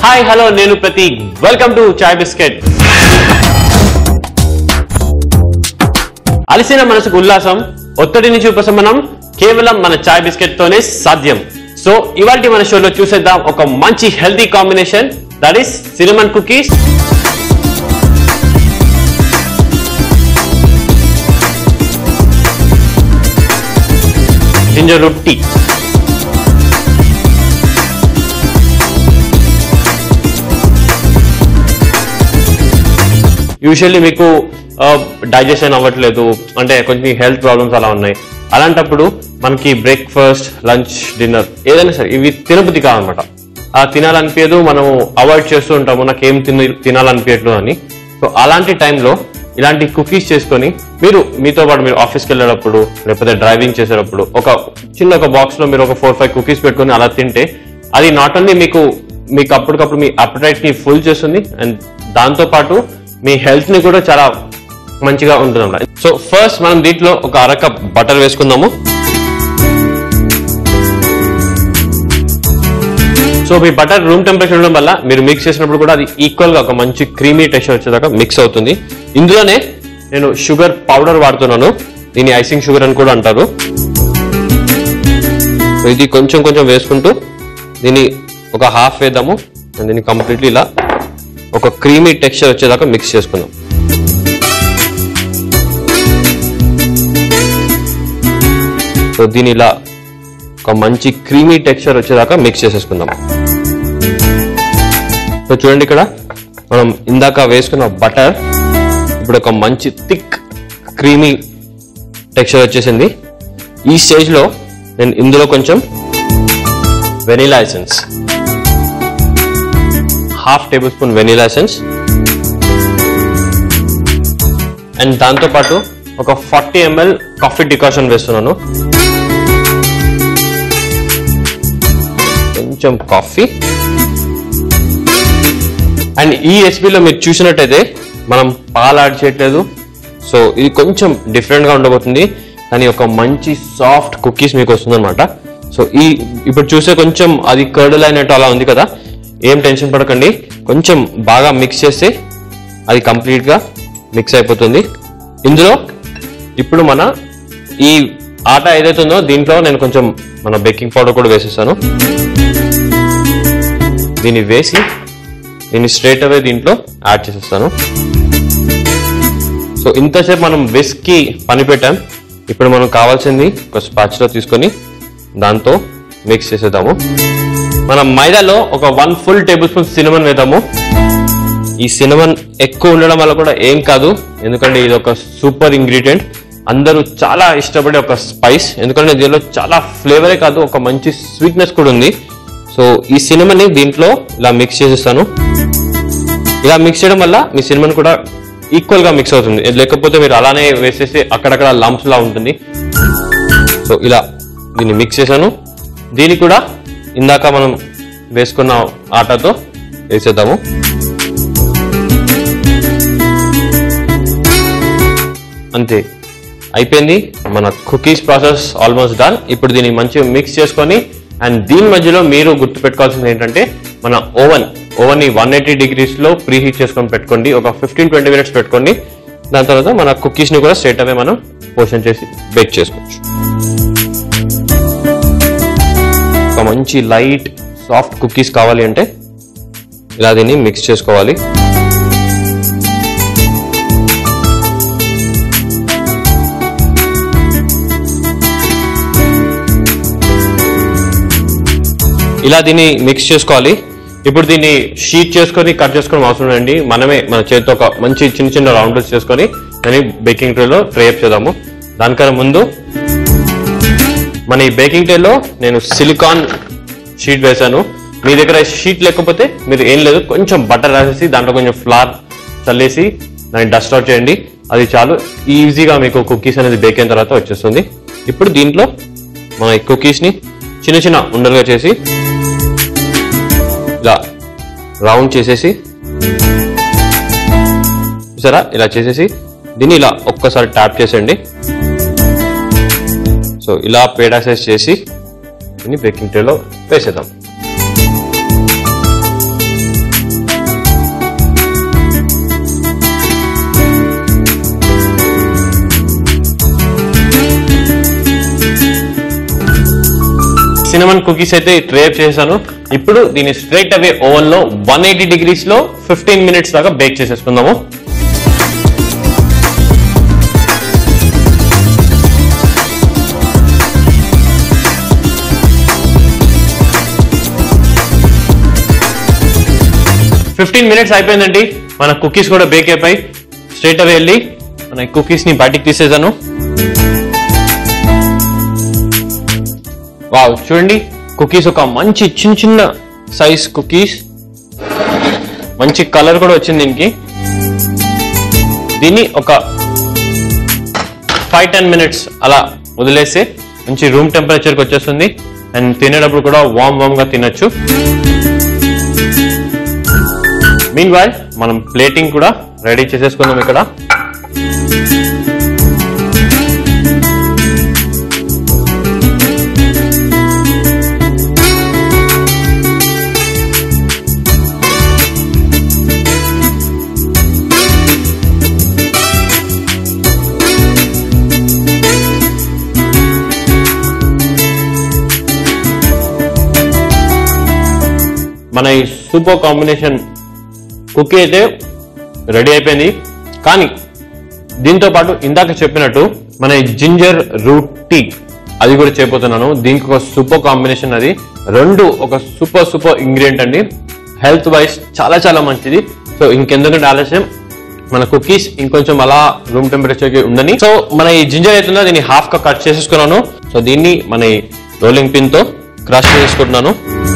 Hi hello నేను Prateek welcome to chai biscuit అలసిన మనసుకు ఉల్లాసం ఒత్తిడి నుంచి ఉపశమనం కేవలం మన చాయ్ బిస్కెట్ తోనే సాధ్యం సో ఇవాళ మన షోలో చూసేద్దాం ఒక మంచి healthy combination that is cinnamon cookies ginger root tea usually మీకు డైజెషన్ అవ్వట్లేదు అంటే కొంచెం హెల్త్ ప్రాబ్లమ్స్ అలా ఉన్నాయి అలాంటప్పుడు మనకి బ్రేక్ఫాస్ట్ లంచ్ డిన్నర్ ఏదైనా సరే ఇవి తినబుద్ధి కాదనమాట ఆ తినాలనిపించదు మనము అవాయిడ్ చేస్తూ ఉంటాము నాకు ఏం తిన తినాలనిపించట్లేదు అని సో అలాంటి టైంలో ఇలాంటి కుకీస్ చేసుకొని మీరు మీతో పాటు మీరు ఆఫీస్కి వెళ్ళేటప్పుడు లేకపోతే డ్రైవింగ్ చేసేటప్పుడు ఒక చిన్న ఒక బాక్స్లో మీరు ఒక ఫోర్ ఫైవ్ కుకీస్ పెట్టుకొని అలా తింటే అది నాట్ ఓన్లీ మీకు మీకు అప్పటికప్పుడు మీ అపటైట్ ని ఫుల్ చేస్తుంది అండ్ దాంతో పాటు మీ హెల్త్ ని కూడా చాలా మంచిగా ఉంటుంది అన్నమాట సో ఫస్ట్ మనం దీంట్లో ఒక అరకప్ బటర్ వేసుకుందాము సో మీ బటర్ రూమ్ టెంపరేచర్ ఉండడం వల్ల మీరు మిక్స్ చేసినప్పుడు కూడా అది ఈక్వల్ గా ఒక మంచి క్రీమీ టెక్స్చర్ వచ్చేదాకా మిక్స్ అవుతుంది ఇందులోనే నేను షుగర్ పౌడర్ వాడుతున్నాను దీన్ని ఐసింగ్ షుగర్ అని కూడా అంటారు సో ఇది కొంచెం కొంచెం వేసుకుంటూ దీన్ని ఒక హాఫ్ వేద్దాము and దీన్ని కంప్లీట్లీ ఇలా ఒక క్రీమీ టెక్స్చర్ వచ్చేదాకా మిక్స్ చేసుకుందాం సో దీని ఇలా ఒక మంచి క్రీమీ టెక్స్చర్ వచ్చేదాకా మిక్స్ చేసేసుకుందాం సో చూడండి ఇక్కడ మనం ఇందాక వేసుకున్న బటర్ ఇప్పుడు ఒక మంచి థిక్ క్రీమీ టెక్స్చర్ వచ్చేసింది ఈ స్టేజ్లో నేను ఇందులో కొంచెం vanilla essence half tablespoon vanilla essence and దాంతోపాటు ఒక ఫార్టీ ఎంఎల్ కాఫీ డికాషన్ వేస్తున్నాను కొంచెం కాఫీ అండ్ ఈ రెసిపీలో మీరు చూసినట్టయితే మనం పాలు యాడ్ చేయట్లేదు సో ఇది కొంచెం డిఫరెంట్గా ఉండబోతుంది కానీ ఒక మంచి సాఫ్ట్ కుకీస్ మీకు వస్తుందన్నమాట సో ఈ ఇప్పుడు చూసే కొంచెం అది కర్డల్ అయినట్టు అలా ఉంది కదా ఏం టెన్షన్ పడకండి కొంచెం బాగా మిక్స్ చేస్తే అది కంప్లీట్గా మిక్స్ అయిపోతుంది ఇందులో ఇప్పుడు మన ఈ ఆట ఏదైతే ఉందో దీంట్లో నేను కొంచెం మన బేకింగ్ పౌడర్ కూడా వేసేస్తాను దీన్ని వేసి దీన్ని స్ట్రేట్ అవే దీంట్లో యాడ్ చేసేస్తాను సో ఇంతసేపు మనం విస్క్కి పని పెట్టాం ఇప్పుడు మనం కావాల్సింది ఒక స్పాచ్లో తీసుకొని దాంతో మిక్స్ చేసేద్దాము మనం మైదాలో ఒక one full tablespoon cinnamon వేద్దాము ఈ సినిమన్ ఎక్కువ ఉండడం వల్ల కూడా ఏం కాదు ఎందుకంటే ఇది ఒక సూపర్ ఇంగ్రీడియంట్ అందరూ చాలా ఇష్టపడే ఒక స్పైస్ ఎందుకంటే దీనిలో చాలా ఫ్లేవరే కాదు ఒక మంచి స్వీట్నెస్ కూడా ఉంది సో ఈ సినిమని దీంట్లో ఇలా మిక్స్ చేసేస్తాను ఇలా మిక్స్ చేయడం వల్ల మీ సినిమన్ కూడా ఈక్వల్ గా మిక్స్ అవుతుంది లేకపోతే మీరు అలానే వేసేసి అక్కడక్కడ లంప్స్ లా ఉంటుంది సో ఇలా దీన్ని మిక్స్ చేశాను దీన్ని కూడా ఇందాక మనం వేసుకున్న ఆటతో వేసేద్దాము అంతే అయిపోయింది మన కుకీస్ ప్రాసెస్ ఆల్మోస్ట్ డన్ ఇప్పుడు దీన్ని మంచిగా మిక్స్ చేసుకొని అండ్ దీని మధ్యలో మీరు గుర్తుపెట్టుకోవాల్సింది ఏంటంటే మన ఓవెన్ ఓవెన్ ని వన్ ఎయిటీ డిగ్రీస్ లో ప్రీ హీట్ చేసుకొని పెట్టుకోండి ఒక ఫిఫ్టీన్ ట్వంటీ మినిట్స్ పెట్టుకోండి దాని తర్వాత మన కుకీస్ ని కూడా స్ట్రేట్ అవే మనం పోషన్ చేసి బేక్ చేసుకోవచ్చు ఒక మంచి లైట్ సాఫ్ట్ కుకీస్ కావాలి అంటే ఇలా దీన్ని మిక్స్ చేసుకోవాలి ఇలా దీన్ని మిక్స్ చేసుకోవాలి ఇప్పుడు దీన్ని షీట్ చేసుకొని కట్ చేసుకోవడం అవసరం లేదండి మనమే మన చేతితో ఒక మంచి చిన్న చిన్న రౌండ్స్ చేసుకొని దాన్ని బేకింగ్ ట్రేలో ట్రే చేద్దాము దానికన్నా ముందు మన ఈ బేకింగ్ ట్రేలో నేను సిలికాన్ షీట్ వేశాను మీ దగ్గర షీట్ లేకపోతే మీరు ఏం లేదు కొంచెం బటర్ రాసేసి దాంట్లో కొంచెం ఫ్లార్ చల్లేసి దాన్ని డస్ట్ అవుట్ చేయండి అది చాలు ఈజీగా మీకు కుకీస్ అనేది బేక్ అయిన తర్వాత వచ్చేస్తుంది ఇప్పుడు దీంట్లో మన ఈ కుకీస్ని చిన్న చిన్న ఉండలుగా చేసి ఇలా రౌండ్ చేసేసి చూసారా ఇలా చేసేసి దీన్ని ఇలా ఒక్కసారి ట్యాప్ చేసేయండి సో ఇలా పేడా సైజ్ చేసి దీన్ని బేకింగ్ ట్రేలో వేసేద్దాం సినమన్ కుకీస్ అయితే ట్రే చేశాను ఇప్పుడు దీన్ని స్ట్రైట్ అవే ఓవెన్ లో వన్ ఎయిటీ డిగ్రీస్ లో ఫిఫ్టీన్ మినిట్స్ దాకా బేక్ చేసేసుకుందాము ఫిఫ్టీన్ మినిట్స్ అయిపోయిందండి మన కుకీస్ కూడా బేక్ అయిపోయి స్ట్రైట్ అవే వెళ్ళి మన కుకీస్ ని బయటికి తీసేసాను వావ్ చూడండి కుకీస్ ఒక మంచి చిన్న చిన్న సైజ్ కుకీస్ మంచి కలర్ కూడా వచ్చింది దీనికి దీన్ని ఒక ఫైవ్ టెన్ మినిట్స్ అలా వదిలేస్తే మంచి రూమ్ టెంపరేచర్కి వచ్చేస్తుంది అండ్ తినేటప్పుడు కూడా వామ్ వామ్ గా తినొచ్చు మీన్ వైల్ మనం ప్లేటింగ్ కూడా రెడీ చేసేసుకుందాం ఇక్కడ మన ఈ సూపర్ కాంబినేషన్ కుకీ అయితే రెడీ అయిపోయింది కానీ దీంతో పాటు ఇందాక చెప్పినట్టు మన ఈ జింజర్ రూట్ టీ అది కూడా చేయబోతున్నాను దీనికి ఒక సూపర్ కాంబినేషన్ అది రెండు ఒక సూపర్ సూపర్ ఇంగ్రీడియంట్ అండి హెల్త్ వైజ్ చాలా చాలా మంచిది సో ఇంకెందుకంటే ఆలస్యం మన కుకీస్ ఇంకొంచెం అలా రూమ్ టెంపరేచర్ కి ఉందని సో మన ఈ జింజర్ అవుతుందో దీన్ని హాఫ్ గా కట్ చేసేసుకున్నాను సో దీన్ని మన ఈ రోలింగ్ పిన్ తో క్రష్ చేసుకుంటున్నాను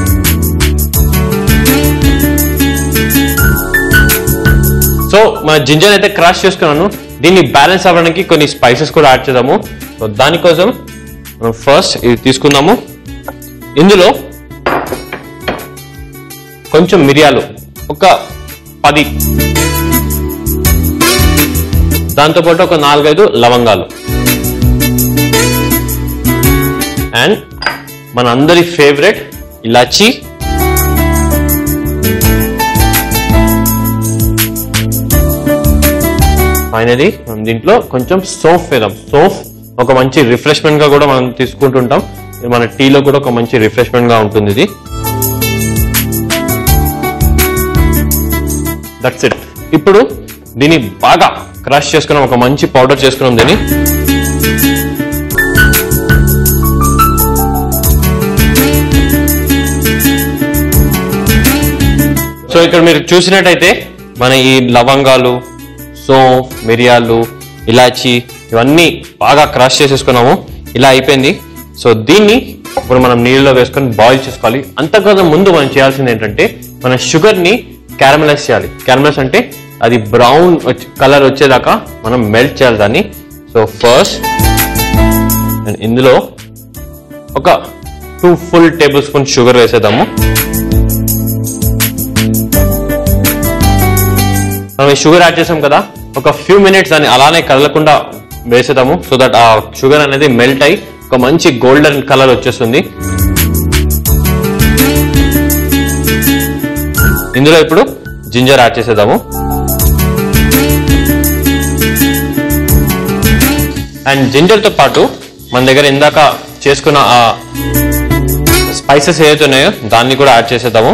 సో మన జింజర్ అయితే క్రాష్ చేసుకున్నాను దీన్ని బ్యాలెన్స్ అవ్వడానికి కొన్ని స్పైసెస్ కూడా యాడ్ చేద్దాము సో దానికోసం మనం ఫస్ట్ ఇది తీసుకుందాము ఇందులో కొంచెం మిరియాలు ఒక పది దాంతోపాటు ఒక నాలుగైదు లవంగాలు అండ్ మన అందరి ఫేవరెట్ ఇలాచీ ఫైనలీ మనం దీంట్లో కొంచెం సోఫ్ వేద్దాం సోఫ్ ఒక మంచి రిఫ్రెష్మెంట్ గా కూడా మనం తీసుకుంటుంటాం ఇది మన టీలో కూడా ఒక మంచి రిఫ్రెష్మెంట్ గా ఉంటుంది ఇది దట్స్ ఇట్ ఇప్పుడు దీన్ని బాగా క్రష్ చేసుకున్నాం ఒక మంచి పౌడర్ చేసుకున్నాం దీన్ని సో ఇక్కడ మీరు చూసినట్టయితే మన ఈ లవంగాలు సోంఫ్ మిరియాలు ఇలాచి ఇవన్నీ బాగా క్రష్ చేసేసుకున్నాము ఇలా అయిపోయింది సో దీన్ని ఇప్పుడు మనం నీళ్ళలో వేసుకొని బాయిల్ చేసుకోవాలి అంతకన్నా ముందు మనం చేయాల్సింది ఏంటంటే మన షుగర్ ని క్యారమలైజ్ చేయాలి క్యారమలైజ్ అంటే అది బ్రౌన్ కలర్ వచ్చేదాకా మనం మెల్ట్ చేయాలి దాన్ని సో ఫస్ట్ ఇందులో ఒక two full tablespoon sugar వేసేద్దాము మనం ఈ షుగర్ యాడ్ చేసాం కదా ఒక ఫ్యూ మినిట్స్ దాన్ని అలానే కదలకుండా వేసేద్దాము సో దట్ ఆ షుగర్ అనేది మెల్ట్ అయి ఒక మంచి గోల్డెన్ కలర్ వచ్చేస్తుంది ఇందులో ఇప్పుడు జింజర్ యాడ్ చేసేద్దాము అండ్ జింజర్ తో పాటు మన దగ్గర ఇందాక చేసుకున్న ఆ స్పైసెస్ ఏదైతే ఉన్నాయో దాన్ని కూడా యాడ్ చేసేద్దాము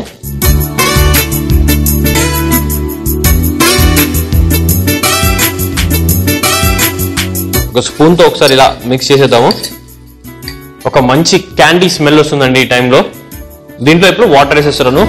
ఒక స్పూన్ తో ఒకసారి ఇలా మిక్స్ చేసేద్దాము ఒక మంచి క్యాండీ స్మెల్ వస్తుందండి ఈ టైంలో దీంట్లో ఇప్పుడు వాటర్ వేసేస్తున్నాను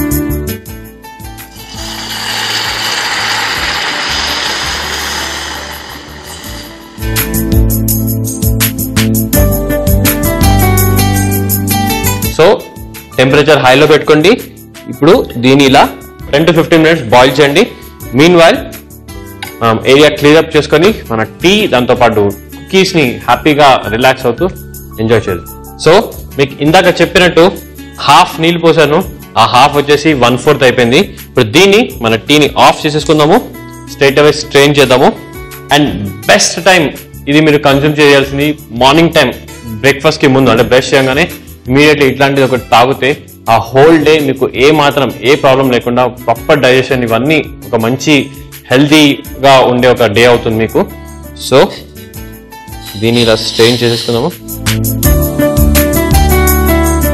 సో టెంపరేచర్ హైలో పెట్టుకోండి ఇప్పుడు దీని ఇలా ten to fifteen minutes boil చేయండి meanwhile area clear up చేసుకొని మన టీ దాంతో పాటు కుకీస్ ని హ్యాపీగా రిలాక్స్ అవుతూ ఎంజాయ్ చేయాలి సో మీకు ఇందాక చెప్పినట్టు హాఫ్ నీళ్ళు పోసాను ఆ హాఫ్ వచ్చేసి వన్ ఫోర్త్ అయిపోయింది ఇప్పుడు దీన్ని మన టీని ఆఫ్ చేసేసుకుందాము స్ట్రైట్ అవే స్ట్రెయిన్ చేద్దాము అండ్ బెస్ట్ టైం ఇది మీరు కన్జ్యూమ్ చేయాల్సింది మార్నింగ్ టైం బ్రేక్ఫాస్ట్ కి ముందు అంటే బ్రష్ చేయగానే ఇమీడియట్లీ ఇట్లాంటిది ఒకటి తాగితే ఆ హోల్ డే మీకు ఏ మాత్రం ఏ ప్రాబ్లం లేకుండా ప్రాపర్ డైజెషన్ ఇవన్నీ ఒక మంచి హెల్తీగా ఉండే ఒక డే అవుతుంది మీకు సో దీన్ని ఇలా స్ట్రెయిన్ చేసేసుకుందాము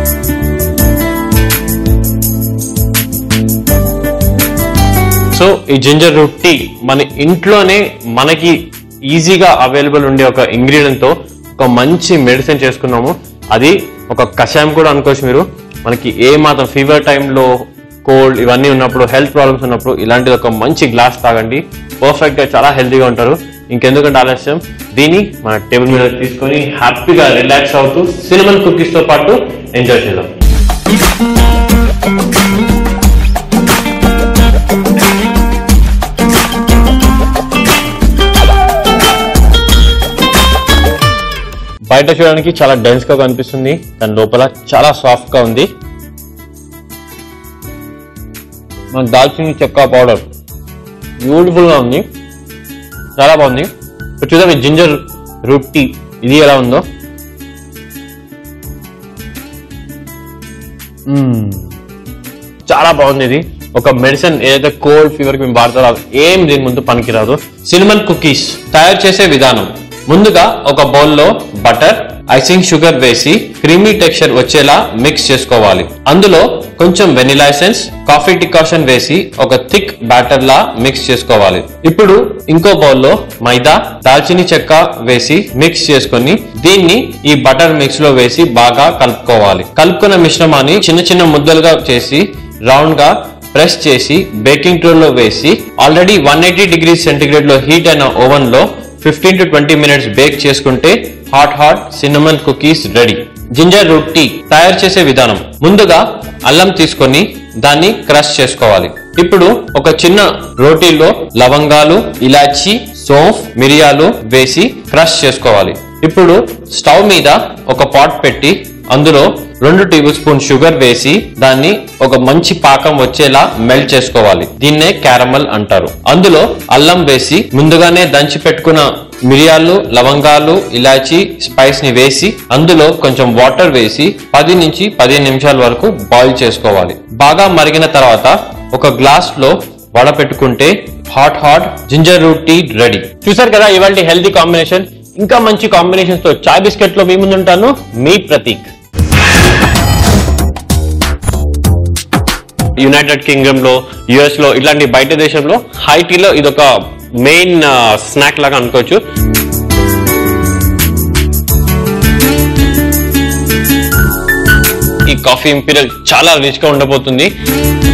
సో ఈ జింజర్ రూట్ టీ మన ఇంట్లోనే మనకి ఈజీగా అవైలబుల్ ఉండే ఒక ఇంగ్రీడియంట్ తో ఒక మంచి మెడిసిన్ చేసుకున్నాము అది ఒక కషాయం కూడా అనుకోవచ్చు మీరు మనకి ఏ మాత్రం ఫీవర్ టైంలో కోల్డ్ ఇవన్నీ ఉన్నప్పుడు హెల్త్ ప్రాబ్లమ్స్ ఉన్నప్పుడు ఇలాంటిది ఒక మంచి గ్లాస్ తాగండి పర్ఫెక్ట్ గా చాలా హెల్తీగా ఉంటారు ఇంకెందుకంటే ఆలస్యం దీన్ని మన టేబుల్ మీద తీసుకొని హ్యాపీగా రిలాక్స్ అవుతూ సినిమల్ కుకీస్ తో పాటు ఎంజాయ్ చేద్దాం బయట చూడడానికి చాలా డెన్స్ గా కనిపిస్తుంది దాని లోపల చాలా సాఫ్ట్ గా ఉంది మన దాల్చిన చెక్క పౌడర్ బ్యూటిఫుల్ గా ఉంది చాలా బాగుంది ఇప్పుడు చూద్దాం ఈ జింజర్ రూట్ టీ ఇది ఎలా ఉందో మ్మ్. చాలా బాగుంది ఇది ఒక మెడిసిన్ ఏదైతే కోల్డ్ ఫీవర్ కి మేము వాడతారో అది ఏం దీని ముందు పనికిరాదు సినిమన్ కుకీస్ తయారు చేసే విధానం ముందుగా ఒక బౌల్లో బటర్ ఐసింగ్ షుగర్ వేసి క్రీమీ టెక్స్చర్ వచ్చేలా మిక్స్ చేసుకోవాలి అందులో కొంచెం వెనిలా ఎసెన్స్ కాఫీ డికాషన్ వేసి ఒక థిక్ బ్యాటర్ లా మిక్స్ చేసుకోవాలి ఇప్పుడు ఇంకో బౌల్లో మైదా దాల్చిని చెక్క వేసి మిక్స్ చేసుకొని దీన్ని ఈ బటర్ మిక్స్ లో వేసి బాగా కలుపుకోవాలి కలుపుకున్న మిశ్రమాన్ని చిన్న చిన్న ముద్దలుగా చేసి రౌండ్ గా ప్రెస్ చేసి బేకింగ్ ట్రే లో వేసి already one eighty degree centigrade లో హీట్ అయిన ఓవెన్ లో fifteen to twenty minutes bake చేసుకుంటే hot hot cinnamon cookies ready ginger root tea తయారు చేసే విధానం ముందుగా అల్లం తీసుకొని దాన్ని క్రష్ చేసుకోవాలి ఇప్పుడు ఒక చిన్న రోటీలో లవంగాలు ఇలాచి సోంఫ్ మిరియాలు వేసి క్రష్ చేసుకోవాలి ఇప్పుడు స్టవ్ మీద ఒక పాట్ పెట్టి అందులో రెండు టేబుల్ స్పూన్ షుగర్ వేసి దాన్ని ఒక మంచి పాకం వచ్చేలా మెల్ట్ చేసుకోవాలి దీన్నే క్యారమల్ అంటారు అందులో అల్లం వేసి ముందుగానే దంచి పెట్టుకున్న మిరియాలు లవంగాలు ఇలాచి స్పైస్ ని వేసి అందులో కొంచెం వాటర్ వేసి పది నుంచి పదిహేను నిమిషాల వరకు బాయిల్ చేసుకోవాలి బాగా మరిగిన తర్వాత ఒక గ్లాస్ లో వడపెట్టుకుంటే hot hot ginger root tea ready చూసారు కదా ఇవాళ హెల్తీ కాంబినేషన్ ఇంకా మంచి కాంబినేషన్స్ తో చాయ్ బిస్కెట్ లో మీ ముందుంటాను మీ ప్రతీక్ యునైటెడ్ కింగ్డమ్ లో యుఎస్ లో ఇట్లాంటి బయట దేశంలో హై టీలో ఇది ఒక మెయిన్ స్నాక్ లాగా అనుకోవచ్చు ఈ కాఫీ ఇంపీరియల్ చాలా రిచ్ గా ఉండబోతుంది